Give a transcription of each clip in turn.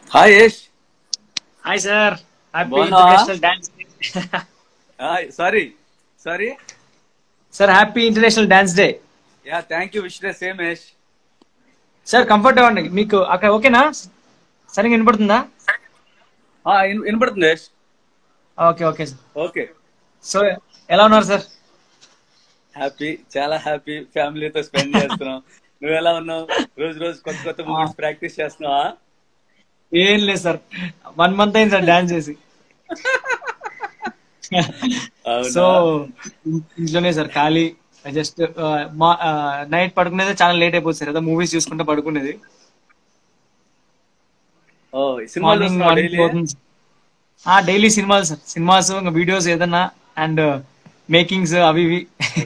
Hi Yash hi sir happy బాగున్నావా? International dance sorry sorry sir happy international dance day yeah thank you wish the same Yash sir comfort అవ్వండి మీకు అక్కడ ఓకేనా సరిగ్గా వినపడుతుందా వినపడుతుంది Yash okay okay sir okay so ఎలా ఉన్నారు సార్ హ్యాపీ చాలా హ్యాపీ ఫ్యామిలీతో స్పెండ్ చేస్తున్నాం నువ్వు ఎలా ఉన్నావు రోజు రోజు కొత్త కొత్త మూవీస్ ప్రాక్టీస్ చేస్తున్నావా ఏం లేదు సార్ వన్ మంత్ అయింది సార్ డాన్స్ చేసి అవునా? సో ఇంట్లోనే సార్ ఖాళీ జస్ట్ నైట్ పడుకునేది చాలా లేట్ అయిపోతుంది సార్ ఏదో మూవీస్ చూసుకుంటే పడుకునేది ఓ సినిమాలు మార్నింగ్ చూస్తున్నావా మార్నింగ్ daily? పోతుంది డైలీ సినిమాలు సార్ సినిమాస్ ఇంకా వీడియోస్ ఏదన్నా అండ్ మేకింగ్స్ అవి ఇవి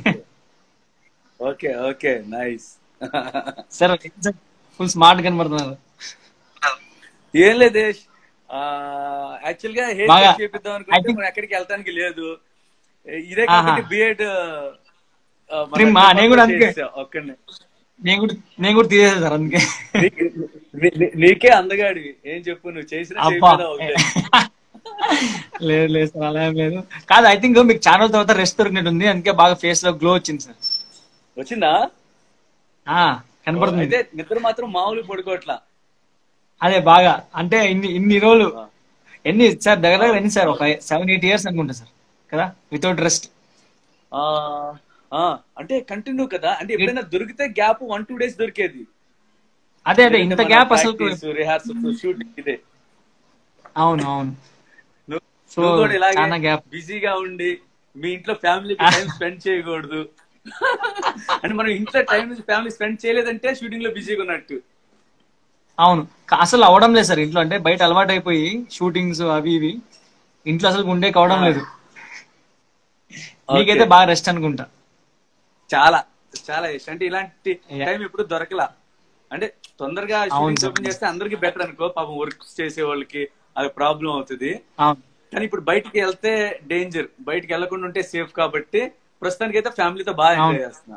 okay okay nice sir full smart కనబడుతున్నారు ఏం లేదు యష్ యాక్చువల్ గా హెయిర్ బాగా. కట్ చేపిద్దాం I అనుకుంటే think- మనం ఎక్కడికి వెళ్ళటానికి లేదు ఇదే ఆహా. కాబట్టి బిఎడ్ Trim, ఆ, నేను కూడా అందుకే. ఒక్కడిని నేను కూడా నేను కూడా తీసేసాను సార్ అందుకే నీ- నీ- నీ- నీకే అందగాడివి ఏం చెప్పు నువ్వు చేసిన అబ్బా చేయకపోయినా ఒకటే. లేదు లేదు సార్ అలా ఏం లేదు కాదు ఐ థింక్ మీకు ఛానల్ తర్వాత రెస్ట్ దొరికినట్టుంది అందుకే బాగా ఫేస్ లో గ్లో వచ్చింది సార్ వచ్చిందా ఆ కనపడుతుంది అయితే నిద్ర మాత్రం మామూలు పడుకోవట్లా అదే బాగా అంటే ఇన్ని ఇన్ని రోజులు ఎన్ని సార్ దగ్గర దగ్గర ఎన్ని సార్ ఒక సెవెన్ ఎయిట్ ఇయర్స్ అనుకుంటా సార్ కదా వితౌట్ రెస్ట్ ఆ, ఆ, అంటే కంటిన్యూ కదా అంటే ఎప్పుడైనా దొరికితే గ్యాప్ వన్ టూ డేస్ దొరికేది అదే అదే ఇంత గ్యాప్ అసలు రిహార్సల్ షూటింగ్ ఇదే అవును అవును నువ్వు సో నువ్వు కూడా ఇలాగే చాలా గ్యాప్ బిజీగా ఉండి మీ ఇంట్లో ఫ్యామిలీకి టైం స్పెండ్ చేయకూడదు అంటే మనం ఇంట్లో టైం ఫ్యామిలీ స్పెండ్ చేయలేదంటే షూటింగ్ లో బిజీగా ఉన్నట్టు అవును కా- అసలు అవడం లేదు సార్ ఇంట్లో అంటే బయట అలవాటు అయిపోయి షూటింగ్స్ అవి ఇవి ఇంట్లో అసలు ఉండే కావడం లేదు మీకైతే బాగా రెస్ట్ అనుకుంటా చాలా చాలా ఇష్టం అంటే ఇలాంటి Yeah. టైం ఎప్పుడు దొరకలా అంటే తొందరగా అవును షూటింగ్ సార్. ఓపెన్ చేస్తే అందరికి బెటర్ అనుకో పాపం వర్క్ చేసే వాళ్ళకి అది ప్రాబ్లం అవుతుంది అవును కానీ ఇప్పుడు బయటికి వెళ్తే డేంజర్ బయటికి వెళ్లకుండా ఉంటే సేఫ్ కాబట్టి ప్రస్తుతానికి అయితే ఫ్యామిలీతో బాగా ఎంజాయ్ అవును. చేస్తున్నా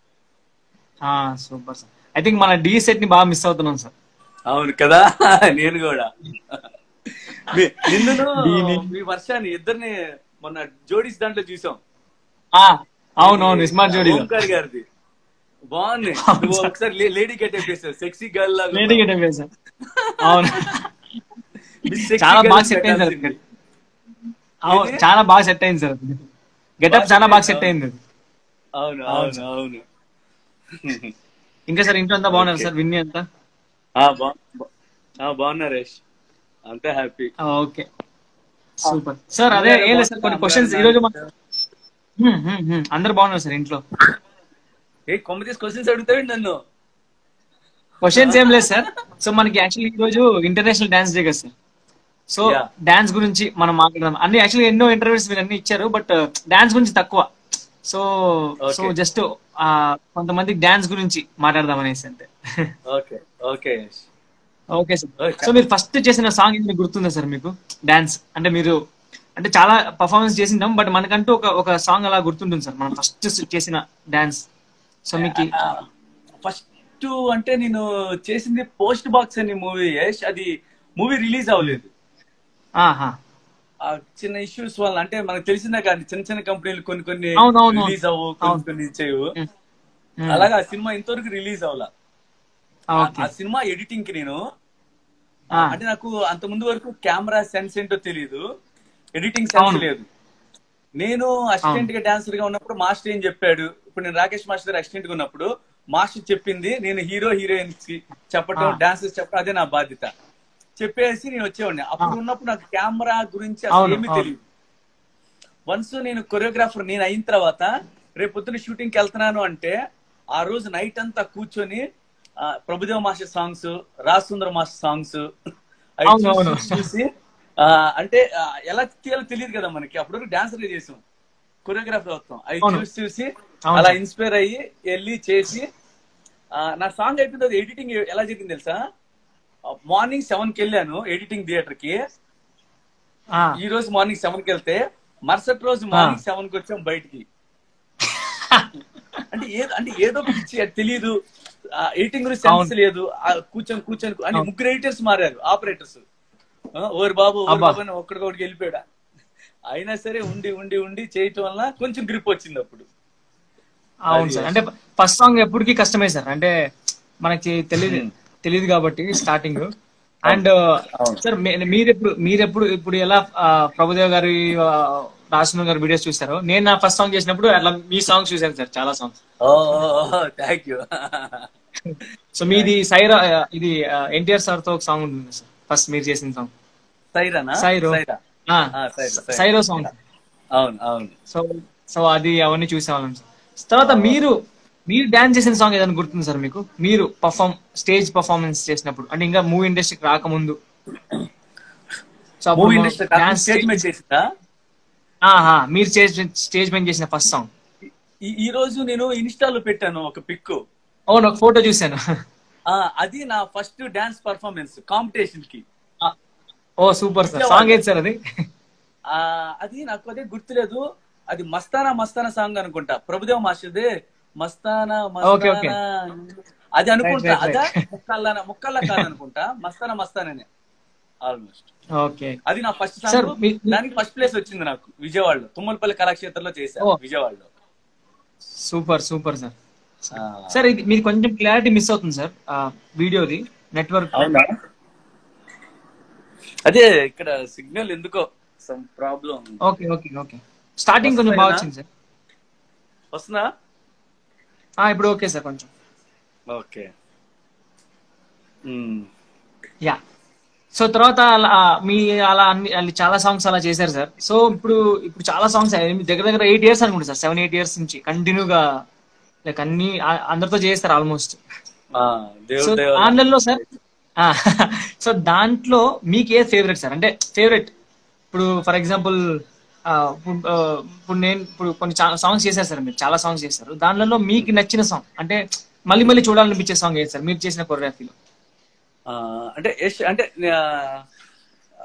సూపర్ సార్ ఐ థింక్ మన డి సెట్ ని బాగా మిస్ అవుతున్నాం సార్ అవును కదా నేను కూడా మీ- నిన్నును దీని- మీ వర్షాన్ని ఇద్దరిని మొన్న జోడీస్ దాంట్లో చూసాం అవును అవును స్మార్ట్ జోడీ ఓంకార్ గారిది బాగుంది నువ్వు ఒకసారి లేడీ గెట్ వేసావు సెక్సీ గర్ల్ లాగా లేడీ గెటప్ సార్ అవును Miss Sexy చాలా Girl బాగా అని సెట్ అయింది సార్ పెట్టాల్సింది. అవును ఏది? చాలా బాగా సెట్ అయింది సార్ గెటప్ చాలా బాగా సెట్ అయింది అవును అవును అవును అవును ఇంకా సార్ ఇంట్లో అంతా బాగున్నారు Okay. సార్ విన్ని అంతా ఆ, బా- బా- ఆ, బాగున్నా రేష్ అంతే హ్యాపీ ఓకే సూపర్ సార్ అదే ఏం లేదు సార్ కొన్ని క్వశ్చన్స్ ఈ రోజు మన- హ్మ్, హ్మ్, హ్మ్. అందరు బాగున్నారు సార్ ఇంట్లో ఏ కొమ్మ తీసి క్వశ్చన్స్ అడుగుతావు నన్ను క్వశ్చన్స్ ఏం లేదు సార్ సో మనకి యాక్చువల్లీ ఈ రోజు ఇంటర్నేషనల్ డాన్స్ డే కదా సార్ సో Yeah. డాన్స్ గురించి మనం మాట్లాడదాం అన్ని యాక్చువల్లీ ఎన్నో ఇంటర్వ్యూస్ మీరు అన్ని ఇచ్చారు బట్ డాన్స్ గురించి తక్కువ సో సో Okay. జస్ట్ కొంతమంది డాన్స్ గురించి మాట్లాడదాం అనేసి అంతే okay okay Yash okay sir Okay. So మీరు ఫస్ట్ చేసిన సాంగ్ ఏమైనా గుర్తుందా సార్ మీకు డాన్స్ అంటే మీరు అంటే చాలా పర్ఫార్మెన్స్ చేసింటాం బట్ మనకంటూ ఒక ఒక సాంగ్ అలా గుర్తుంటుంది సార్ మనం ఫస్ట్ చేసిన డాన్స్ సో మీకు ఫస్ట్ అంటే నేను చేసింది పోస్ట్ బాక్స్ అనే మూవీ యష్ అది మూవీ రిలీజ్ అవ్వలేదు ఆహా ఆ చిన్న ఇష్యూస్ వల్ల అంటే మనకు తెలిసిందే కానీ చిన్న చిన్న కంపెనీలు కొన్ని కొన్ని అవును, అవును. రిలీజ్ అవ్వు కొన్ని అవును. కొన్ని చేయవు ఉమ్. ఉమ్. అలాగా ఆ సినిమా ఇంతవరకు రిలీజ్ అవ్వాల ఓకే ఆ సినిమా ఎడిటింగ్ కి నేను ఆ. అంటే నాకు అంత ముందు వరకు కెమెరా సెన్స్ ఏంటో తెలియదు ఎడిటింగ్ సెన్స్ అవును. లేదు నేను అసిస్టెంట్ గా డాన్సర్ గా ఉన్నప్పుడు మాస్టర్ ఏం చెప్పాడు ఇప్పుడు నేను రాకేష్ మాస్టర్ దగ్గర అసిస్టెంట్ గా ఉన్నప్పుడు మాస్టర్ చెప్పింది నేను హీరో హీరోయిన్స్ కి చెప్పడం ఆ. డాన్సర్స్ చెప్పడం అదే నా బాధ్యత చెప్పేసి నేను వచ్చేవాడిని అప్పుడు ఉన్నప్పుడు నాకు కెమెరా గురించి అసలు అవును, ఏమీ అవును. తెలియదు వన్స్ నేను కొరియోగ్రాఫర్ నేను అయిన తర్వాత రేపు పొద్దున షూటింగ్ కి వెళ్తున్నాను అంటే ఆ రోజు నైట్ అంతా కూర్చొని ఆ, ప్రభుదేవ మాస్టర్ సాంగ్స్ రాసుందర మాస్టర్ సాంగ్స్ అవి అవును, చూసి- అవును. చూసి ఆ, అంటే ఆ, ఎలా తీయాలో తెలియదు కదా మనకి అప్పుడు డాన్సర్ చేసాం కొరియోగ్రాఫర్ అవుతాం అవి అవును. చూసి చూసి అవును అలా సార్. ఇన్స్పైర్ అయ్యి వెళ్ళి చేసి ఆ, నా సాంగ్ అయిపోయింది అది ఎడిటింగ్ ఎలా జరిగింది తెలుసా మార్నింగ్ సెవెన్ కి వెళ్ళాను ఎడిటింగ్ థియేటర్ కి ఆ, ఈ రోజు మార్నింగ్ సెవెన్ కి వెళ్తే మరుసటి రోజు మార్నింగ్ సెవెన్ కి వచ్చాం బయటికి అంటే ఏదో అంటే ఏదో పిచ్చి అది తెలియదు ఎడిటింగ్ గురించి సెన్స్ అవును. లేదు ఆ కూర్చొని కూర్చొని అంటే అవును. ముగ్గురు ఎడిటర్స్ మారారు ఆపరేటర్స్ ఆ, ఓరి బాబు ఓరి అబ్బా. బాబు అని ఒక్కడికొకటికి వెళ్ళిపోయాడు అయినా సరే ఉండి ఉండి ఉండి చేయటం వల్ల కొంచెం గ్రిప్ వచ్చింది అప్పుడు అవును అది సార్ అంటే ఫస్ట్ సాంగ్ ఎప్పటికీ కష్టమే సార్ అంటే మనకి తెలియదు తెలియదు కాబట్టి స్టార్టింగ్ అండ్ అవును. సార్ మీరు ఎప్పుడు మీరు ఎప్పుడు ఇప్పుడు ఎలా ఆ, ప్రభుదేవ్ గారి రాసిన గారి వీడియోస్ చూసారో నేను నా ఫస్ట్ సాంగ్ చేసినప్పుడు అట్లా మీ సాంగ్ చూసాను సార్ చాలా songs oh thank you so మీది సైరా ఆ, ఇది ఎన్టీఆర్ సార్ తో ఒక సాంగ్ ఉంటుంది సార్ ఫస్ట్ మీరు చేసిన సాంగ్ సైరానా సైరో. సైరా ఆ, సైరా, సైరా. సైరో సాంగ్ అవును అవును సో సో అది అవన్నీ చూసేవాళ్ళం సార్ తర్వాత మీరు మీరు డాన్స్ చేసిన సాంగ్ ఏదైనా గుర్తుంది సార్ మీకు మీరు పర్ఫామ్ స్టేజ్ పర్ఫార్మెన్స్ చేసినప్పుడు అంటే ఇంకా మూవీ ఇండస్ట్రీకి రాకముందు సో అప్పుడు మూవీ ఇండస్ట్రీ dance స్టేజ్ మీద చేసిందా ఆహా, మీరు స్టేజ్ స్టేజ్ పైన చేసిన ఫస్ట్ సాంగ్ ఈ- ఈ రోజు నేను ఇన్స్టాలో పెట్టాను ఒక పిక్ అవును ఒక ఫోటో చూశాను అది నా ఫస్ట్ డాన్స్ పర్ఫార్మెన్స్ కాంపిటీషన్ కి ఆ, ఓ సూపర్ సార్ సాంగ్ ఏది సార్ అది ఆ అది నాకు అదే గుర్తులేదు అది మస్తానా మస్తానా సాంగ్ అనుకుంటా ప్రభుదేవ మాస్టర్ది మస్తానా Okay, okay. మస్తానా అది అనుకుంటా Right, right, అదా right. ముక్కల్లా ముక్కల్లా కాదనుకుంటా మస్తానా మస్తాననే ఆల్మోస్ట్ ఓకే అది నా ఫస్ట్ Sir, సాంగ్ మీ- మీ- దానికి ఫస్ట్ ప్లేస్ వచ్చింది నాకు విజయవాడలో తుమ్మలపల్లి కళాక్షేత్రంలో చేశాను Oh. విజయవాడలో సూపర్ సూపర్ సార్ ఆ, సార్ ఇది మీకు కొంచెం క్లారిటీ మిస్ అవుతుంది సార్ వీడియోది నెట్వర్క్ అవునా అదే ఇక్కడ సిగ్నల్ ఎందుకో some problem okay okay okay starting కొంచెం బాగా వచ్చింది సార్ వస్తుందా ఆ, ఇప్పుడు ఓకే సార్ కొంచెం ఓకే యా సో తర్వాత అలా ఆ, మీ అలా అన్ని అన్ని చాలా సాంగ్స్ అలా చేశారు సార్ సో ఇప్పుడు ఇప్పుడు చాలా సాంగ్స్ దగ్గర దగ్గర ఎయిట్ ఇయర్స్ అనుకుంటా సార్ సెవెన్ ఎయిట్ ఇయర్స్ నుంచి కంటిన్యూగా లైక్ అన్ని ఆ- అందరితో చేస్తారు ఆల్మోస్ట్ సో దేవుడు దేవుడు దానిలో సార్ సో దాంట్లో మీకు ఏ ఫేవరెట్ సార్ అంటే ఫేవరెట్ ఇప్పుడు ఫర్ ఎగ్జాంపుల్ ఇప్పుడు నేను ఇప్పుడు కొన్ని సాంగ్స్ చేశారు సార్ మీరు చాలా సాంగ్స్ చేశారు దానిలో మీకు నచ్చిన సాంగ్ అంటే మళ్ళీ మళ్ళీ చూడాలనిపించే సాంగ్ ఏది సార్ మీరు చేసిన కొరియోగ్రఫీలో ఆ, అంటే యష్ అంటే ఆ, ఆ,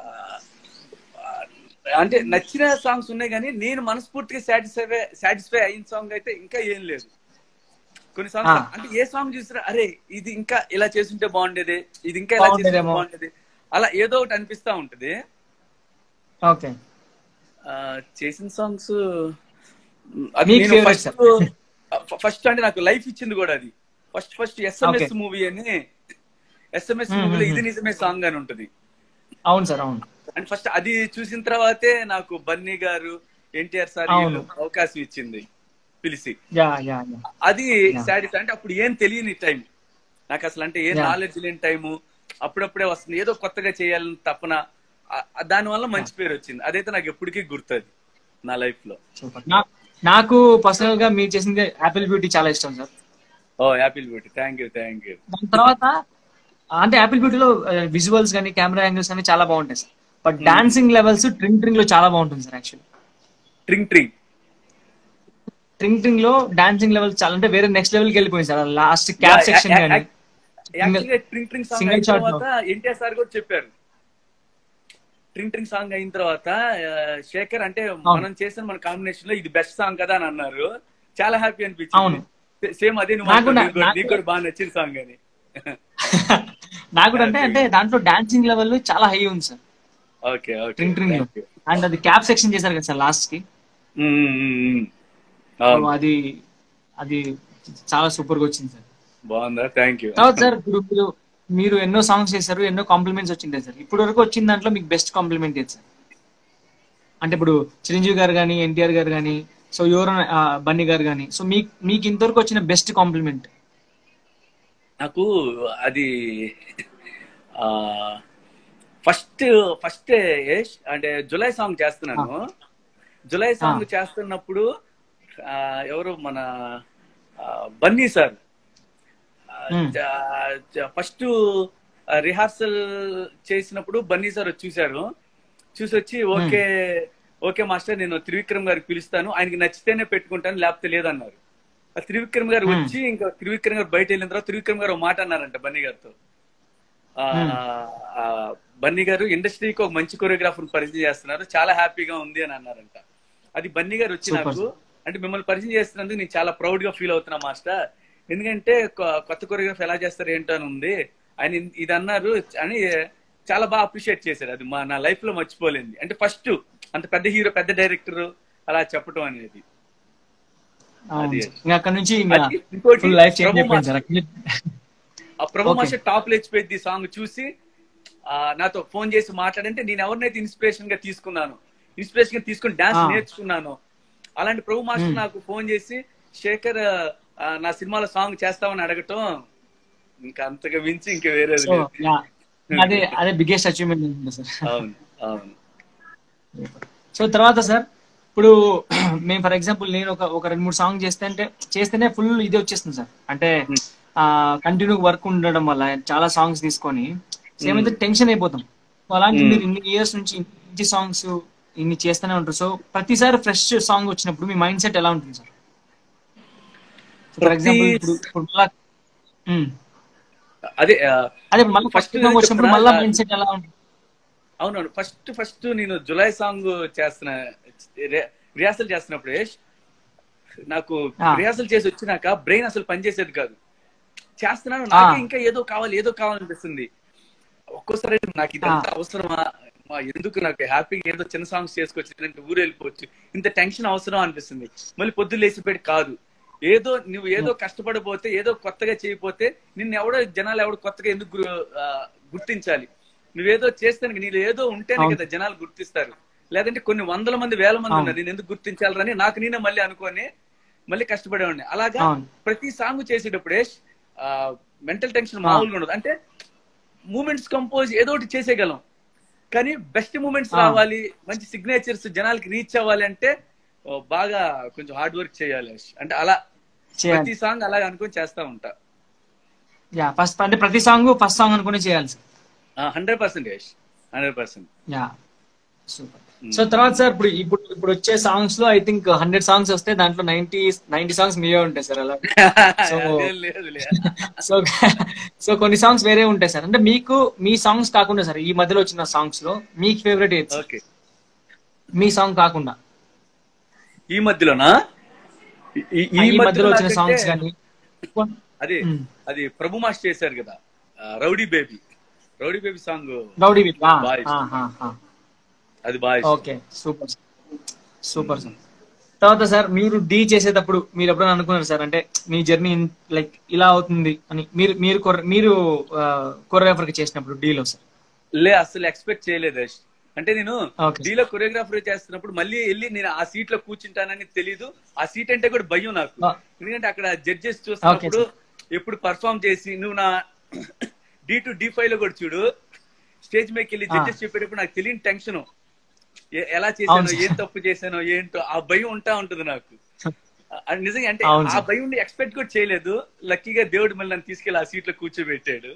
అంటే నచ్చిన సాంగ్స్ ఉన్నాయి కానీ నేను మనస్ఫూర్తిగా సాటిస్ఫై సాటిస్ఫై అయిన సాంగ్ అయితే ఇంకా ఏం లేదు కొన్ని సాంగ్స్ ఆ. అంటే ఏ సాంగ్ చూసినా అరే ఇది ఇంకా ఇలా చేస్తుంటే బాగుండేది ఇది ఇంకా ఇలా చేస్తుంటే బాగుండేదేమో. బాగుండేది అలా ఏదో ఒకటి అనిపిస్తా ఉంటది ఓకే ఆ, చేసిన సాంగ్స్ అది మీకు నేను favorite, ఫస్ట్ ఫస్ట్ అంటే నాకు లైఫ్ ఇచ్చింది కూడా అది first first SMS Okay. Movie అని ఎస్ఎంఎస్ Hmm, మూవీలో hmm, ఇది నిజమే సాంగ్ అని ఉంటది అవును సార్ అవును అండ్ ఫస్ట్ అది చూసిన తర్వాతే నాకు బన్నీ గారు ఎన్టీఆర్ సార్ అవును. వీళ్ళు అవకాశం ఇచ్చింది పిలిచి యా యా యా అది సాటిస్ అంటే అప్పుడు ఏం తెలియని టైం నాకు అసలు అంటే ఏం Yeah. నాలెడ్జ్ లేని టైము అప్పుడప్పుడే వస్తుంది ఏదో కొత్తగా చేయాలని తపన దాని వల్ల మంచి పేరు వచ్చింది అదైతే నాకు ఎప్పటికీ గుర్తుంది నా లైఫ్ లో సూపర్ నాకు పర్సనల్ గా మీరు చేసింది యాపిల్ బ్యూటీ చాలా ఇష్టం sir oh apple beauty thank you thank you దాని తర్వాత అంటే యాపిల్ బ్యూటీలో విజువల్స్ కానీ కెమెరా యాంగిల్స్ కానీ చాలా బాగుంటాయి sir but dancing levels tring tring లో చాలా బాగుంటుంది సార్ యాక్చువల్లీ ట్రింగ్ ట్రింగ్ ట్రింగ్ ట్రింగ్ లో డాన్సింగ్ లెవెల్ చాలా అంటే వేరే నెక్స్ట్ లెవెల్ కి వెళ్ళిపోయింది సార్ లాస్ట్ క్యాప్ సెక్షన్ కానీ యాక్చువల్గా ట్రింగ్ ట్రింగ్ సాంగ్ single అయిన shot లో. తర్వాత ఎన్టీఆర్ సార్ కూడా చెప్పారు ట్రింగ్ ట్రింగ్ సాంగ్ అయిన తర్వాత ఆ, శేఖర్ అంటే మనం చేసిన మన కాంబినేషన్ లో ఇది బెస్ట్ సాంగ్ కదా అని అన్నారు చాలా హ్యాపీ అవును. అనిపించింది సేమ్ అదే నువ్వు నాకు అంటావు, నా- నీకు కూడా- నాకు నీకు కూడా బాగా నచ్చిన సాంగ్ అని నాకు కూడా అంటే అంటే దాంట్లో డాన్సింగ్ లెవెల్ చాలా హై ఉంది sir okay okay tring tring లో అండ్ అది క్యాప్ సెక్షన్ చేశారు కదా సార్ లాస్ట్ కి So, అది అది చాలా సూపర్ గా వచ్చింది సార్ బాగుందా థ్యాంక్ యూ తర్వాత సార్ ఇప్పుడు మీరు మీరు ఎన్నో సాంగ్స్ చేశారు ఎన్నో కాంప్లిమెంట్స్ వచ్చింటాయి సార్ ఇప్పటి వరకు వచ్చిన దాంట్లో మీకు బెస్ట్ కాంప్లిమెంట్ ఏది సార్ అంటే ఇప్పుడు చిరంజీవి గారు కానీ ఎన్టీఆర్ గారు కానీ సో ఎవరు బన్నీ గారు కానీ సో మీకు మీకు ఇంతవరకు వచ్చిన బెస్ట్ కాంప్లిమెంట్ నాకు అది ఫస్ట్ ఫస్ట్ అంటే జులై సాంగ్ చేస్తున్నాను జులై సాంగ్ చేస్తున్నప్పుడు ఆ, ఎవరు మన ఆ, Bunny sir Hmm. First rehearsal చేసినప్పుడు బన్నీ సార్ వచ్చి చూశారు చూసి వచ్చి ఓకే ఓకే మాస్టర్ నేను త్రివిక్రమ్ గారికి పిలుస్తాను ఆయనకి నచ్చితేనే పెట్టుకుంటాను లేకపోతే లేదన్నారు ఆ త్రివిక్రమ్ గారు వచ్చి ఇంకా త్రివిక్రమ్ గారు బయట వెళ్ళిన తర్వాత త్రివిక్రమ్ గారు ఒక మాట అన్నారంట బన్నీ గారితో ఆ, ఆ, బన్నీ గారు ఇండస్ట్రీకి ఒక మంచి కొరియోగ్రాఫర్ పరిచయం చేస్తున్నారు చాలా హ్యాపీగా ఉంది అని అన్నారంట అది బన్నీ గారు వచ్చి Super. నాకు అంటే మిమ్మల్ని పరిచయం చేస్తున్నందుకు నేను చాలా ప్రౌడ్ గా ఫీల్ అవుతున్నా మాస్టర్ ఎందుకంటే కొ- కొత్త కొరియోగ్రాఫ్ ఎలా చేస్తారు ఏంటో అని ఉంది ఆయన ఇన్- ఇది అన్నారు అని చాలా బాగా అప్రిషియేట్ చేశారు అది మా నా లైఫ్ లో మర్చిపోలేంది అంటే ఫస్ట్ అంత పెద్ద హీరో పెద్ద డైరెక్టర్ అలా చెప్పడం అనేది అవును అది. సార్. ఇంకా అక్కడ నుంచి ఇంకా అది ఇంకోటి ఫుల్ లైఫ్ చేంజ్ ప్రభు అయిపోయింది సార్ అక్కడ ఆ ప్రభు Okay. మాస్టర్ టాప్ లేచిపోయింది సాంగ్ చూసి ఆ, నాతో ఫోన్ చేసి మాట్లాడంటే నేను ఎవరినైతే ఇన్స్పిరేషన్ గా తీసుకున్నాను ఇన్స్పిరేషన్ గా తీసుకుని డాన్స్ Ah. నేర్చుకున్నాను అలాంటి ప్రభు మాస్టర్ Hmm. నాకు ఫోన్ చేసి శేఖర్ ఆ, నా సినిమాలో సాంగ్ చేస్తామని అడగటం ఇంకా అంతగా మించి ఇంకా వేరేది సో లేదు యా అదే అదే బిగ్గెస్ట్ అచీవ్మెంట్ ఉంటుంది సార్ అవును అవును సో తర్వాత సార్ ఇప్పుడు మేము ఫర్ ఎగ్జాంపుల్ నేను ఒక ఒక రెండు మూడు సాంగ్ చేస్తే అంటే చేస్తేనే ఫుల్ ఇది వచ్చేస్తుంది సార్ అంటే కంటిన్యూ వర్క్ ఉండడం వల్ల చాలా సాంగ్స్ తీసుకొని ఏమైతే టెన్షన్ అయిపోతాం So, అలాంటి Hmm. మీరు ఇన్ని ఇయర్స్ నుంచి ఇన్ని సాంగ్స్ ఇన్ని చేస్తూనే ఉంటారు సో ప్రతిసారి ఫ్రెష్ సాంగ్ వచ్చినప్పుడు మీ మైండ్ సెట్ ఎలా ఉంటుంది సార్ ఫర్ ప్రతి- ఎగ్జాంపుల్ ఇప్పుడు ఇప్పుడు మళ్ళా Hmm. అదే ఆ, అదే మళ్ళీ First ఫస్ట్ సాంగ్ వచ్చినప్పుడు చెప్తున్నా, మళ్ళీ ఆ, మైండ్ సెట్ ఎలా ఉంటుంది అవునవును ఫస్ట్ ఫస్ట్ నేను జులై సాంగ్ చేస్తున్న రి- రిహార్సల్ చేస్తున్నప్పుడు యష్, నాకు ఆ. రిహార్సల్ చేసి వచ్చినాక బ్రెయిన్ అసలు పనిచేసేది కాదు చేస్తున్నాను నాకే ఆ. ఇంకా ఏదో కావాలి ఏదో కావాలనిపిస్తుంది ఒక్కోసారి నాకు ఇదంతా అవసరమా మా ఎందుకు నాకు హ్యాపీగా ఏదో చిన్న సాంగ్స్ చేసుకొచ్చి ఊరు వెళ్ళిపోవచ్చు ఇంత టెన్షన్ అవసరం అనిపిస్తుంది మళ్ళీ పొద్దున్న లేచిపోయి కాదు ఏదో నువ్వు ఏదో కష్టపడిపోతే ఏదో కొత్తగా చేయకపోతే నిన్ను ఎవడో జనాలు ఎవడో కొత్తగా ఎందుకు గు- ఆ, గుర్తించాలి నువ్వేదో చేస్తే నీళ్ళు ఏదో ఉంటేనే అవును. కదా జనాలు గుర్తిస్తారు లేదంటే కొన్ని వందల మంది వేల మంది అవును. ఉన్నారు నేను ఎందుకు గుర్తించాలని నాకు నేనే మళ్ళీ అనుకొని మళ్ళీ కష్టపడేవాడిని అలాగా అవును. ప్రతి సాంగ్ చేసేటప్పుడే మెంటల్ టెన్షన్ మామూలుగా ఉండదు అంటే మూమెంట్స్ కంపోజ్ ఏదో ఒకటి చేసేయగలం కానీ బెస్ట్ మూమెంట్స్ ఆ. రావాలి మంచి సిగ్నేచర్స్ జనాలకి రీచ్ అవ్వాలి అంటే ఓ, బాగా కొంచెం హార్డ్ వర్క్ చేయాలి అంటే అలా చేయాలి ప్రతి సాంగ్ అలాగ అనుకొని చేస్తా ఉంటా యా ఫస్ట్ అంటే ప్రతి సాంగ్ ఫస్ట్ సాంగ్ అనుకుని చేయాలి sir hundred percent Yash hundred percent yeah super so తర్వాత సార్ ఇప్పుడు ఇప్పుడు ఇప్పుడు వచ్చే సాంగ్స్ లో ఐ థింక్ హండ్రెడ్ సాంగ్స్ వస్తే దాంట్లో నైన్టీ నైన్టీ సాంగ్స్ మీవే ఉంటాయి సార్ అలా So- లేదు లేదు సో సో కొన్ని సాంగ్స్ వేరే ఉంటాయి సార్ అంటే మీకు మీ సాంగ్స్ కాకుండా సార్ ఈ మధ్యలో వచ్చిన సాంగ్స్ లో మీకు ఫేవరెట్ ఏది సార్? ఓకే మీ సాంగ్ కాకుండా ఈ మధ్యలోనా ఈ- ఈ- ఆ, ఈ ఈ మధ్యలో వచ్చిన నాకంటే సాంగ్స్ కానీ అది మ్మ్. అది ప్రభు మాస్ చేశారు కదా ఆ, rowdy baby rowdy baby song rowdy with బాగా ఇష్టం. అది బాగా ఇష్టం. ఓకే సూపర్ సూపర్ సార్ తర్వాత సార్ మీరు డీ చేసేటప్పుడు మీరు ఎప్పుడైనా అనుకున్నారు సార్ అంటే మీ జర్నీ లైక్ ఇలా అవుతుంది అని మీరు మీరు కొర- మీరు కొరియోగ్రాఫర్ చేసినప్పుడు డీలో సార్ లే అసలు ఎక్స్పెక్ట్ చేయలేదు యష్. అంటే నేను Okay. డీలో కొరియోగ్రాఫర్ చేస్తున్నప్పుడు మళ్ళీ వెళ్ళి నేను ఆ సీట్ లో కూర్చుంటానని తెలీదు ఆ సీట్ అంటే కూడా భయం నాకు Ah. ఎందుకంటే అక్కడ జడ్జెస్ చూస్తున్నప్పుడు ఎప్పుడు పర్ఫామ్ చేసి నువ్వు నా డి టు డి ఫైవ్ లో కూడా చూడు స్టేజ్ మీదకి వెళ్ళి Ah. జడ్జెస్ చెప్పేటప్పుడు నాకు తెలియని టెన్షన్ ఎలా చేశానో అవును. ఏం తప్పు చేశానో ఏంటో ఆ భయం ఉంటా ఉంటుంది నాకు అది నిజంగా అంటే అవును ఆ సార్. భయం ఎక్స్పెక్ట్ కూడా చేయలేదు లక్కీగా దేవుడు మళ్ళీ నన్ను తీసుకెళ్లి ఆ సీట్ లో కూర్చోబెట్టాడు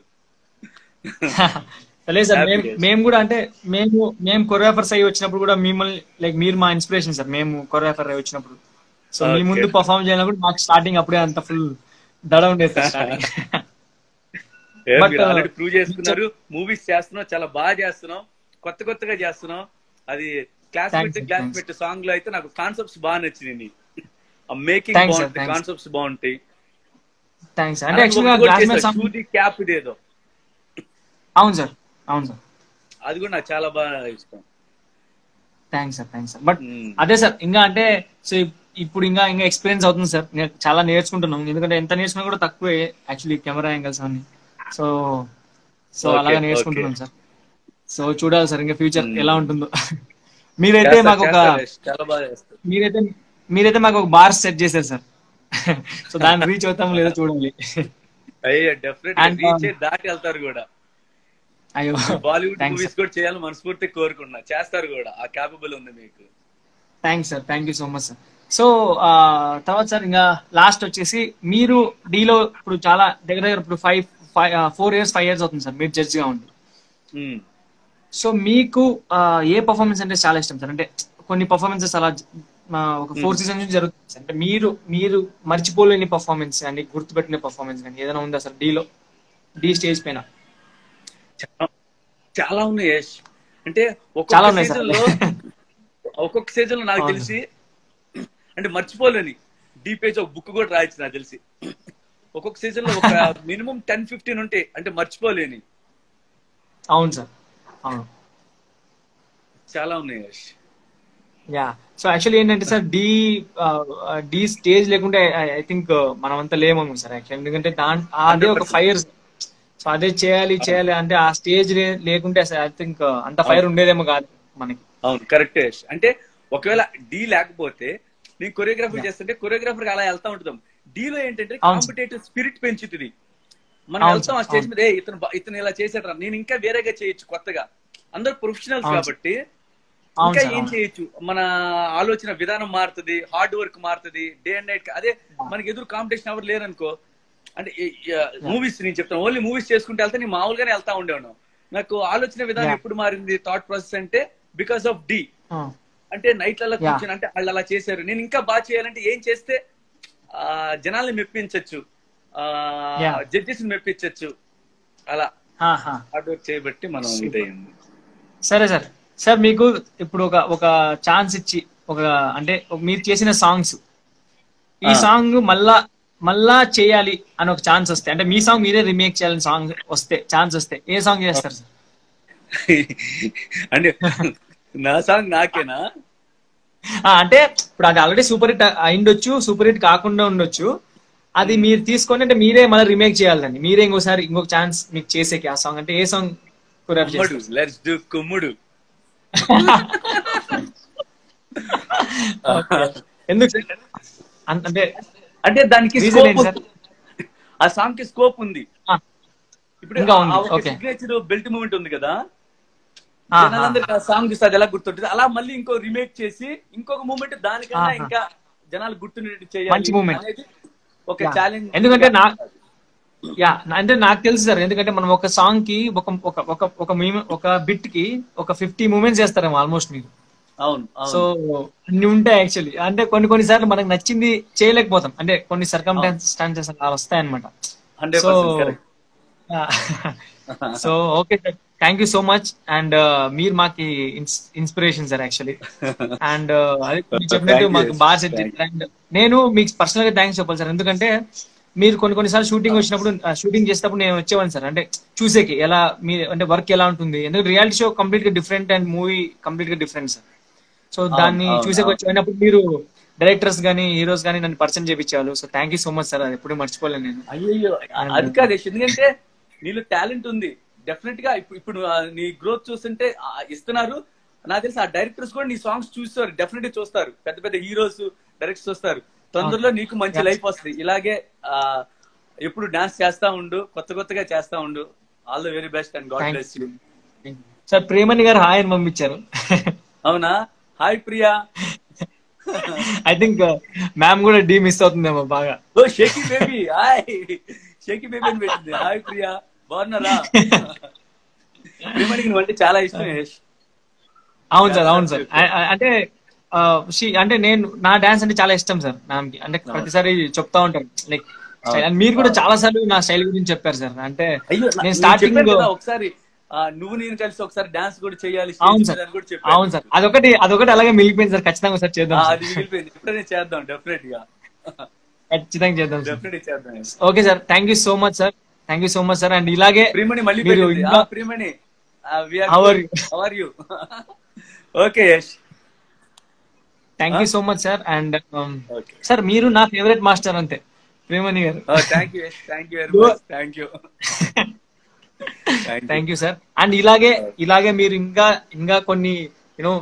లేదు సార్ Happy మేము days. మేము కూడా అంటే మేము మేము కొరియోగ్రాఫర్స్ అయ్యి వచ్చినప్పుడు కూడా మిమ్మల్ని లైక్ మీరు మా ఇన్స్పిరేషన్ సార్ మేము కొరియోగ్రాఫర్ అయ్యి వచ్చినప్పుడు సో మీ Okay. ముందు పర్ఫామ్ చేయాలన్నప్పుడు మాకు స్టార్టింగ్ అప్పుడే అంత ఫుల్ దడ ఉండేది సార్ starting. ఏ, But, మీరు uh, ఆల్రెడీ ప్రూవ్ చేసుకున్నారు మూవీస్ చేస్తున్నాం చాలా బాగా చేస్తున్నాం కొత్త కొత్తగా చేస్తున్నాం అది Thanks, classmate sir, classmate song లో అయితే నాకు కాన్సెప్ట్స్ బాగా నచ్చినాయి ఆ మేకింగ్ Thanks, sir, బాగుంటాయి thanks. కాన్సెప్ట్స్ బాగుంటాయి థ్యాంక్స్ అంటే యాక్చువల్గా గ్లాస్మేట్ సాంగ్ క్యాప్ ఇదేదో అవును సార్ అవును సార్ అది కూడా నాకు చాలా బాగా ఇష్టం thanks sir thanks sir but Hmm. అదే సార్ ఇంకా అంటే సో ఇప్పుడు ఇంకా ఇంకా ఎక్స్పీరియన్స్ అవుతుంది సార్ నేను చాలా నేర్చుకుంటున్నాం ఎందుకంటే ఎంత నేర్చుకున్నా కూడా తక్కువే యాక్చువల్లీ కెమెరా యాంగిల్స్ అన్ని సో సో Okay, అలాగా okay. నేర్చుకుంటున్నాం సార్ సో చూడాలి సార్ ఇంకా ఫ్యూచర్ Hmm. ఎలా ఉంటుందో మీరైతే చేస్తా, మాకు ఒక చేస్తా, యశ్. చాలా బాగా చేస్తారు మీరైతే మీరైతే మాకు ఒక బార్ సెట్ చేశారు సార్ సో దాన్ని రీచ్ అవుతాం లేదో చూడాలి అయ్యో డెఫినెట్ And, రీచ్ um, దాటి వెళ్తారు కూడా అయ్యో బాలీవుడ్ థ్యాంక్స్ మూవీస్ కూడా చేయాలని మనస్ఫూర్తిగా కోరుకుంటున్నా చేస్తారు కూడా ఆ క్యాపబుల్ ఉంది మీకు thanks sir thank you so much sir so తర్వాత సార్ ఇంకా లాస్ట్ వచ్చేసి మీరు డీలో ఇప్పుడు చాలా దగ్గర దగ్గర ఇప్పుడు five five four years five years అవుతుంది సార్ మీరు జడ్జ్ గా ఉండి ఉమ్. సో మీకు ఆ, ఏ పర్ఫార్మెన్స్ అంటే చాలా ఇష్టం సార్ అంటే కొన్ని పర్ఫార్మెన్సెస్ అలా ఆ, ఒక ఫోర్ సీజన్ నుంచి జరుగుతుంది సార్ అంటే మీరు మీరు మర్చిపోలేని పర్ఫార్మెన్స్ కానీ గుర్తుపెట్టిన పర్ఫార్మెన్స్ కానీ ఏదైనా ఉందా సార్ డీలో డీ స్టేజ్ పైన చాలా- చాలా ఉన్నాయి యశ్ అంటే చాలా ఒక్కొక్క ఉన్నాయి సార్. సీజన్ లో ఒక్కొక్క సీజన్ లో నాకు అవును. తెలిసి అంటే మర్చిపోలేని డీ పేజ్ ఒక బుక్ కూడా రాయొచ్చు నాకు తెలిసి ఒక్కొక్క సీజన్ లో ఒక మినిమం టెన్ ఫిఫ్టీన్ ఉంటాయి అంటే మర్చిపోలేని అవును సార్ అవును చాలా ఉన్నాయి యష్ యా సో యాక్చువల్లీ ఏంటంటే సార్ డి డి స్టేజ్ లేకుంటే ఐ థింక్ మనం అంతా లేమము సార్ యాక్చువల్ ఎందుకంటే దాని అదే ఒక 100%. ఫైర్ సో అదే చేయాలి చేయాలి అంటే ఆ స్టేజ్ లేకుంటే ఐ థింక్ అంత ఫైర్ ఉండేదేమో కాదు మనకి అవును కరెక్ట్ యష్ అంటే ఒకవేళ డి లేకపోతే నేను కొరియోగ్రఫీ Yeah. చేస్తుంటే కొరియోగ్రాఫర్ అలా వెళ్తా ఉంటాం D లో ఏంటంటే అవును. కాంపిటేటివ్ స్పిరిట్ పెంచుతుంది మనం అవును వెళ్తాం ఆ సార్, స్టేజ్ అవును. మీద "ఏ, ఇతను బా- ఇతను ఇలా చేసాడు నేను ఇంకా వేరేగా చేయొచ్చు కొత్తగా అందరు ప్రొఫెషనల్స్ అవును సార్. కాబట్టి అవును ఇంకా సార్, ఏం అవును. చేయొచ్చు మన ఆలోచన విధానం మారుతుంది హార్డ్ వర్క్ మారుతుంది డే అండ్ నైట్ అదే మనకి ఎదురు కాంపిటీషన్ ఎవరు లేరనుకో అంటే మూవీస్ నేను చెప్తాను ఓన్లీ మూవీస్ చేసుకుంటే వెళ్తే నేను మామూలుగానే వెళ్తా ఉండేవాను నాకు ఆలోచన విధానం Yeah. ఎప్పుడు మారింది థాట్ ప్రాసెస్ అంటే బికాస్ ఆఫ్ డి ఆ, అంటే నైట్లలో Yeah. కూర్చొని అంటే వాళ్ళు అలా చేశారు నేను ఇంకా బాగా చేయాలంటే ఏం చేస్తే ఆ, జనాల్ని మెప్పించచ్చు Yeah. జడ్జెస్ మెప్పించచ్చు అలా ఆ, ఆ. హార్డ్ వర్క్ చేయబట్టి మనం Super. ఇదైంది సరే సార్ సార్ మీకు ఇప్పుడు ఒక ఒక ఛాన్స్ ఇచ్చి ఒక అంటే ఒక- మీరు చేసిన సాంగ్స్ ఈ ఆ. సాంగ్ మళ్ళా మళ్ళా చేయాలి అని ఒక ఛాన్స్ వస్తే అంటే మీ సాంగ్ మీరే రీమేక్ చేయాలని సాంగ్ వస్తే ఛాన్స్ వస్తే ఏ సాంగ్ చేస్తారు సార్ అంటే నా సాంగ్ నాకేనా ఆ, అంటే ఇప్పుడు అది ఆల్రెడీ సూపర్ హిట్ అయిండొచ్చు సూపర్ హిట్ కాకుండా ఉండొచ్చు అది మీరు తీసుకొని అంటే మీరే మళ్ళీ రీమేక్ చేయాలండి మీరే ఇంకోసారి ఇంకొక ఛాన్స్ మీకు చేసేకి ఆ సాంగ్ అంటే ఏ సాంగ్ కొరియోగ్రాఫ్ కుమ్ముడు చేస్తారు లెట్స్ డూ కుమ్ముడు ఎందుకు సార్? అన్- అంటే అంటే దానికి Reason స్కోప్ ఏంటి సార్? ఆ సాంగ్ కి స్కోప్ ఉంది ఆ, ఇప్పుడు ఇంకా ఉంది, okay. సిగ్నేచర్ బెల్ట్ మూమెంట్ ఉంది కదా ఆ, ఆ. జనాలందరికి ఆ సాంగ్ చూస్తే అది ఎలా గుర్తుంటుంది అలా మళ్ళీ ఇంకో రీమేక్ చేసి ఇంకొక మూమెంట్ దానికన్నా ఆహా. ఇంకా జనాలు గుర్తుండేట్టు మంచి చేయాలి movement. అనేది ఒక Yeah. ఛాలెంజ్ ఎందుకంటే నా- యా అంటే నాకు తెలుసు సార్ ఎందుకంటే మనం ఒక సాంగ్ కి ఒక ఒక ఒక ఒక meme- ఒక బిట్ కి ఒక ఫిఫ్టీ మూమెంట్స్ చేస్తారేమో ఆల్మోస్ట్ మీరు అవును సో అవును అన్ని ఉంటాయి యాక్చువల్లీ అంటే కొన్ని కొన్ని సార్లు మనకు నచ్చింది చేయలేకపోతాం అంటే కొన్ని సర్కమ్స్టాన్సెస్ అలా వస్తాయి అనమాట hundred so percent correct so okay sir thank you so much and మీరు మాకి ఇన్స్పిరేషన్ సార్ యాక్చువల్లీ అండ్ అది మీరు చెప్పినట్టు Thank you, మాకు బాగా సెట్ thank చేశారు అండ్ నేను మీకు పర్సనల్ గా థ్యాంక్స్ చెప్పాలి సార్ ఎందుకంటే మీరు కొన్ని కొన్నిసార్లు షూటింగ్ వచ్చినప్పుడు షూటింగ్ చేసేటప్పుడు నేను వచ్చేవాడిని సార్ అంటే చూసేకి ఎలా మీ అంటే వర్క్ ఎలా ఉంటుంది ఎందుకంటే రియాలిటీ షో కంప్లీట్ గా డిఫరెంట్ అండ్ మూవీ కంప్లీట్ గా డిఫరెంట్ సార్ సో దాన్ని అవును, చూసేకి అవును. వచ్చినప్పుడు మీరు డైరెక్టర్స్ గానీ హీరోస్ గానీ నన్ను పరిచయం చేయించారు so thank you so much sir అది ఎప్పుడు మర్చిపోలేను నేను అయ్యో అది కాదు యశ్. ఎందుకంటే నీలో టాలెంట్ ఉంది డెఫినెట్ గా ఇప్పుడు ఇప్పుడు ఆ నీ గ్రోత్ చూస్తుంటే ఆ ఇస్తున్నారు నాకు తెలిసి ఆ డైరెక్టర్స్ కూడా నీ సాంగ్స్ చూస్తారు డెఫినెట్ గా చూస్తారు పెద్ద పెద్ద హీరోస్ డైరెక్ట్స్ చూస్తారు తొందరలో నీకు మంచి Yeah. లైఫ్ వస్తుంది ఇలాగే ఆ ఎప్పుడు డాన్స్ చేస్తా ఉండు కొత్త కొత్తగా చేస్తా ఉండు all the very best and god Thank bless you sir Priyamani గారు హాయ్ అని పంపించారు అవునా hi Priya I think ma'am కూడా డీ మిస్ అవుతుందేమో బాగా oh shaky baby hi shaky baby అని పెట్టింది హాయ్ ప్రియా బాగున్నారా ప్రియమణికి నువ్వు అంటే చాలా ఇష్టం యశ్ అవును సార్ అవును సార్ అంటే ఆ, she- అంటే నేను నా డాన్స్ అంటే చాలా ఇష్టం సార్ నాకు అంటే ప్రతిసారి చెప్తా ఉంటాను లైక్ స్టైల్ మీరు కూడా చాలా సార్లు నా స్టైల్ గురించి చెప్పారు సార్ అంటే అయ్యో నా- నేను నేను స్టార్టింగ్ చెప్పాను కదా ఒకసారి ఆ, నువ్వు నేను కలిసి ఒకసారి డాన్స్ కూడా చేయాలి stage అవును మీద సార్ అని కూడా చెప్పాను అవును సార్ అదొకటి అదొకటి అలాగే మిగిలిపోయింది సార్ ఖచ్చితంగా ఒకసారి ఆ, చేద్దాం సార్. అది మిగిలిపోయింది ఎప్పుడైనా చేద్దాం డెఫినెట్ గా ఖచ్చితంగా చేద్దాం సార్ డెఫినెట్ చేద్దాం Yash. Okay sir thank you so much sir thank you so much sir and ఇలాగే ప్రియమణి మళ్ళీ మీరు పెట్టింది ఇంకా- ఆ, Priyamani How are you? Are you okay Yash thank you so much sir and okay sir మీరు నా ఫేవరెట్ మాస్టర్ అంతే ప్రేమణి గారు thank you Yash thank you very You- much thank you thank you sir and ఇలాగే ఇలాగే మీరు ఇంకా ఇంకా కొన్ని యూనో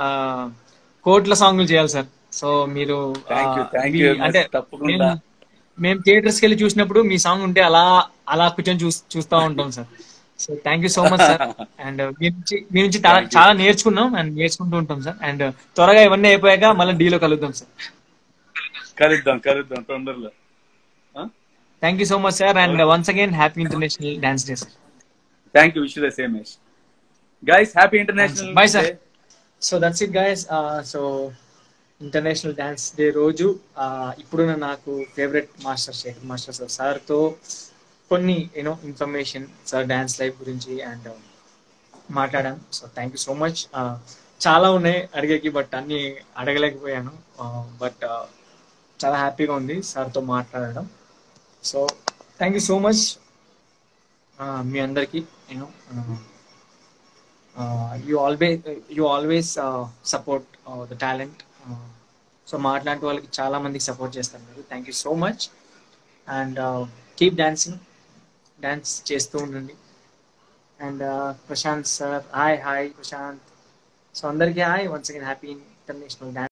కోట్ల సాంగ్లు చేయాలి సార్ సో మీరు Thank you, ఆ, thank మీ- you very much. అంటే తప్పకుండా. మేము- మేము థియేటర్స్ కి వెళ్ళి చూసినప్పుడు మీ సాంగ్ ఉంటే అలా అలా కూర్చొని చూ చూస్తూ ఉంటాం sir so thank you so much sir and మీ నుంచి మీ నుంచి చాలా Thank you. చాలా నేర్చుకున్నాం అండ్ నేర్చుకుంటూ ఉంటాం సార్ అండ్ త్వరగా ఇవన్నీ అయిపోయాక మళ్ళీ డీలో కలుద్దాం సార్ కలుద్దాం కలుద్దాం తొందరలో thank you so much sir and once again happy international dance day sir thank you wish the same Yash guys happy international Bye, sir. So that's it guys so international dance day రోజు uh, ఇప్పుడున్న నాకు favourite master Sekhar master sir సార్తో కొన్ని you know information sir dance life గురించి and మాట్లాడాను so thank you so much చాలా ఉన్నాయి అడిగేకి but అన్ని అడగలేకపోయాను బట్ చాలా హ్యాపీగా ఉంది సార్తో మాట్లాడడం so thank you so much మీ అందరికీ you know you always you always support the talent so మా అట్లాంటి వాళ్ళకి చాలా మందికి సపోర్ట్ చేస్తారు మీరు thank you so much and keep dancing dance చేస్తూ ఉండండి and Prashanth sir hi hi Prashanth so అందరికీ hi once again happy international dance